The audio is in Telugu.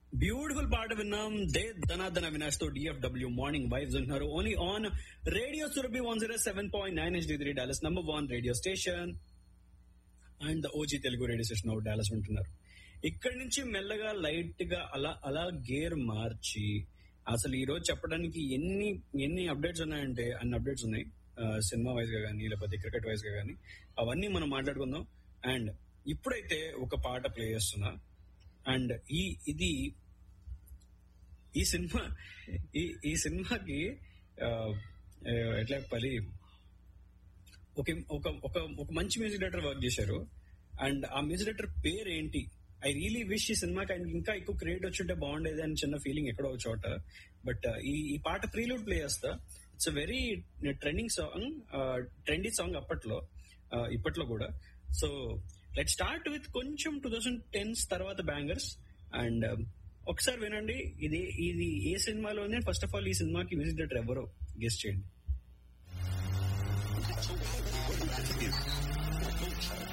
బ్యూటిఫుల్ పాట విన్నాం దే ధనాధన వినాష్ తో డిఎఫ్డబ్ల్యూ మార్నింగ్ వైబ్స్ ఉంటున్నారు only on radio Surabhi one zero seven point nine H three Dallas number one radio station and OG Telugu radio station of Dallas ఉంటున్నారు ఇక్కడి నుంచి మెల్లగా లైట్ గా అలా అలా గేర్ మార్చి అసలు ఈ రోజు చెప్పడానికి ఎన్ని ఎన్ని అప్డేట్స్ ఉన్నాయంటే అన్ని అప్డేట్స్ ఉన్నాయి ఆ, సినిమా వైజ్ గా కానీ లేకపోతే క్రికెట్ వైజ్ గా కానీ అవన్నీ మనం మాట్లాడుకుందాం అండ్ ఇప్పుడైతే ఒక పాట ప్లే చేస్తున్నా అండ్ ఈ ఇది ఈ సినిమా ఈ ఈ సినిమాకి ఆ, ఆ, ఎట్లా చెప్పాలి ఒక ఒక ఒక ఒక మంచి మ్యూజిక్ డైరెక్టర్ వర్క్ చేశారు అండ్ ఆ మ్యూజిక్ డైరెక్టర్ పేరు ఏంటి ఐ రియలీ విష్ ఈ సినిమాకి ఆయన ఇంకా ఎక్కువ క్రియేట్ వచ్చుంటే బాగుండేది అని చిన్న ఫీలింగ్ ఎక్కడో ఒక చోట బట్ ఈ ఈ పాట ప్రీలూడ్ ప్లే చేస్తా it's very trending song trendy song అప్పట్లో uh, ఇప్పట్లో కూడా సో లెట్ స్టార్ట్ విత్ కొంచెం టూ థౌసండ్ టెన్స్ తర్వాత బ్యాంగర్స్ అండ్ ఒకసారి వినండి ఇది ఇది ఏ సినిమాలోనే ఫస్ట్ ఆఫ్ ఆల్ ఈ సినిమాకి మ్యూజిక్ డైరెక్టర్ ఎవరో గెస్ట్ చేయండి